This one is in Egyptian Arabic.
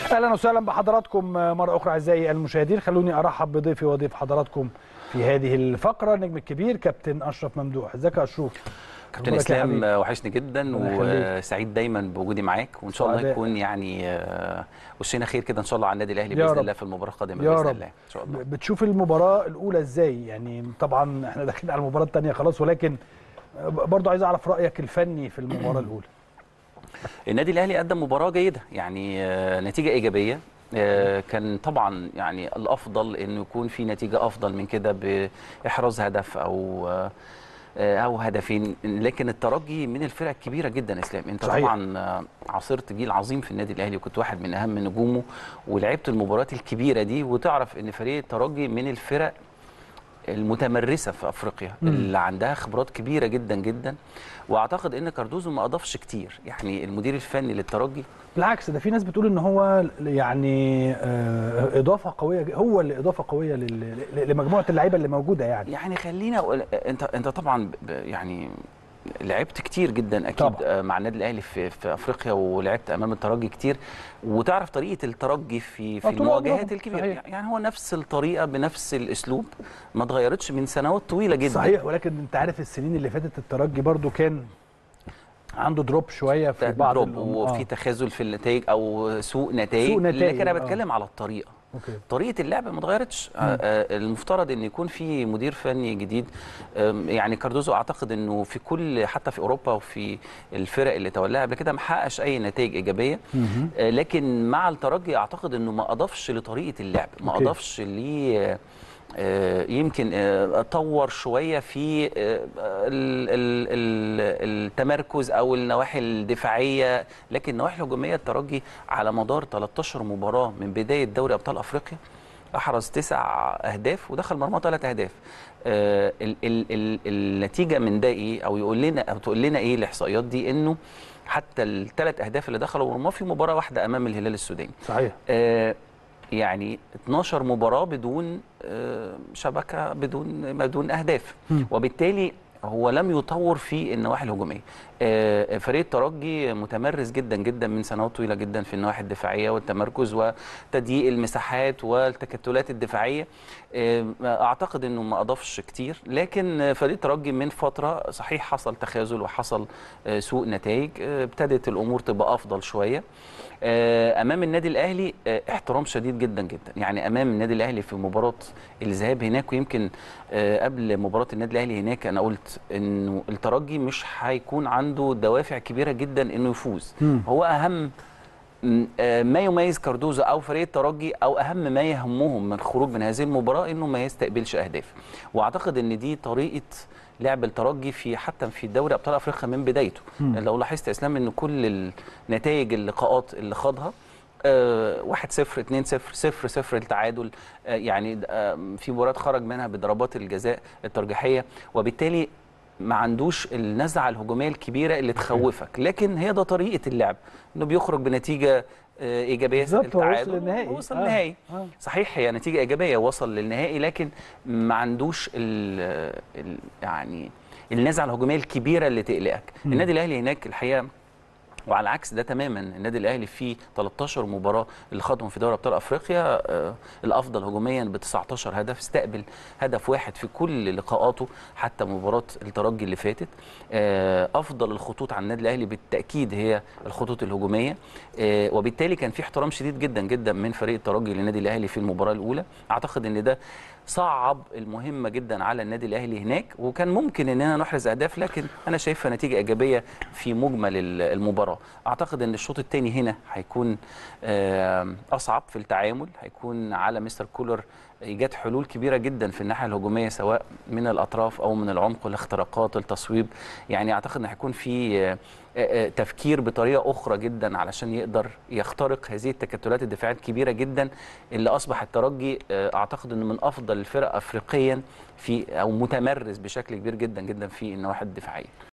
اهلا وسهلا بحضراتكم مره اخرى اعزائي المشاهدين خلوني ارحب بضيفي وضيف حضراتكم في هذه الفقره النجم الكبير كابتن اشرف ممدوح ازيك يا اشرف كابتن اسلام وحشني جدا وسعيد دايما بوجودي معاك وان شاء الله يكون يعني وشينا خير كده ان شاء الله على النادي الاهلي باذن الله في المباراه القادمه يا باذن رب. الله ان شاء الله بتشوف المباراه الاولى ازاي يعني طبعا احنا داخلين على المباراه الثانيه خلاص ولكن برضه عايز اعرف رايك الفني في المباراه الاولى النادي الاهلي قدم مباراه جيده يعني آه، نتيجه ايجابيه آه، كان طبعا يعني الافضل انه يكون في نتيجه افضل من كده باحراز هدف او آه، او هدفين لكن الترجي من الفرق الكبيره جدا اسلام انت صحيح. طبعا آه، عاصرت جيل عظيم في النادي الاهلي وكنت واحد من اهم نجومه ولعبت المباريات الكبيره دي وتعرف ان فريق الترجي من الفرق المتمرسه في افريقيا مم. اللي عندها خبرات كبيره جدا جدا واعتقد ان كاردوزو ما اضافش كتير يعني المدير الفني للترجي بالعكس ده في ناس بتقول ان هو يعني آه، اضافه قويه ج- هو اللي اضافه قويه لل- ل- لمجموعه اللعيبه اللي موجوده يعني يعني خلينا أقول انت انت طبعا ب- يعني لعبت كتير جدا اكيد طبعا. طبعا. مع النادي الاهلي في في افريقيا ولعبت امام الترجي كتير وتعرف طريقه الترجي في في آه، طول المواجهات عمرهم. الكبيره صحيح. يعني هو نفس الطريقه بنفس الاسلوب ما اتغيرتش من سنوات طويله جدا صحيح ولكن انت عارف السنين اللي فاتت الترجي برضو كان عنده دروب شويه في بعض دروب الأم- وفي آه. تخاذل في النتائج او سوء نتائج سوء نتائج، لكن انا آه. بتكلم على الطريقه اوكي طريقه اللعب ما اتغيرتش آه، آه، المفترض ان يكون في مدير فني جديد آم، يعني كاردوزو اعتقد انه في كل حتى في اوروبا وفي الفرق اللي تولاها قبل كده ما حققش اي نتائج ايجابيه مهم. آه، لكن مع الترجي اعتقد انه ما اضافش لطريقه اللعب ما أوكي. اضافش ليه آه، يمكن آه، طور شويه في آه، ال- ال- ال- التمركز او النواحي الدفاعيه لكن النواحي الهجوميه الترجي على مدار 13 مباراه من بدايه دوري ابطال افريقيا احرز تسع اهداف ودخل مرمى ثلاث اهداف آه، ال ال ال النتيجه من ده ايه او يقول لنا او تقول لنا ايه الاحصائيات دي انه حتى الثلاث اهداف اللي دخلوا مرمى في مباراه واحده امام الهلال السوداني صحيح آه، يعني 12 مباراة بدون آه، شبكة بدون بدون أهداف مم. وبالتالي هو لم يطور في النواحي الهجوميه. آه، فريق الترجي متمرس جدا جدا من سنوات طويله جدا في النواحي الدفاعيه والتمركز وتضييق المساحات والتكتلات الدفاعيه. آه، اعتقد انه ما اضافش كتير لكن فريق الترجي من فتره صحيح حصل تخاذل وحصل آه، سوء نتائج آه، ابتدت الامور تبقى افضل شويه. آه، امام النادي الاهلي آه، احترام شديد جدا جدا يعني امام النادي الاهلي في مباراه الذهاب هناك ويمكن آه، قبل مباراه النادي الاهلي هناك انا قلت انه الترجي مش هيكون عنده دوافع كبيره جدا انه يفوز مم. هو اهم م- آه، ما يميز كاردوزا او فريق الترجي او اهم ما يهمهم من الخروج من هذه المباراه انه ما يستقبلش اهداف واعتقد ان دي طريقه لعب الترجي في حتى في دوري ابطال افريقيا من بدايته مم. لو لاحظت يا اسلام ان كل النتائج اللقاءات اللي خاضها آه، 1 0 2 0 0 0 التعادل آه، يعني آه، في مباراه خرج منها بضربات الجزاء الترجيحيه وبالتالي ما عندوش النزعه الهجوميه الكبيره اللي تخوفك لكن هي ده طريقه اللعب انه بيخرج بنتيجه آه، ايجابيه بالظبط، هو وصل التعادل للنهائي. وصل آه، النهائي آه. صحيح هي نتيجه ايجابيه وصل للنهائي لكن ما عندوش ال ال يعني النزعه الهجوميه الكبيره اللي تقلقك مم. النادي الاهلي هناك الحقيقه وعلى العكس ده تماما النادي الاهلي في 13 مباراه اللي خاضهم في دوري ابطال افريقيا آه، الافضل هجوميا ب 19 هدف استقبل هدف واحد في كل لقاءاته حتى مباراه الترجي اللي فاتت آه، افضل الخطوط على النادي الاهلي بالتاكيد هي الخطوط الهجوميه آه، وبالتالي كان في احترام شديد جدا جدا من فريق الترجي للنادي الاهلي في المباراه الاولى اعتقد ان ده صعب المهمه جدا على النادي الاهلي هناك وكان ممكن اننا نحرز اهداف لكن انا شايفها نتيجه ايجابيه في مجمل ال- المباراه اعتقد ان الشوط الثاني هنا هيكون آه، اصعب في التعامل هيكون على مستر كولر ايجاد حلول كبيره جدا في الناحيه الهجوميه سواء من الاطراف او من العمق الاختراقات التصويب يعني اعتقد ان هيكون في آه، آه، تفكير بطريقه اخرى جدا علشان يقدر يخترق هذه التكتلات الدفاعيه الكبيره جدا اللي اصبح الترجي آه، اعتقد انه من افضل الفرق افريقيا في او متمرس بشكل كبير جدا جدا في النواحي الدفاعيه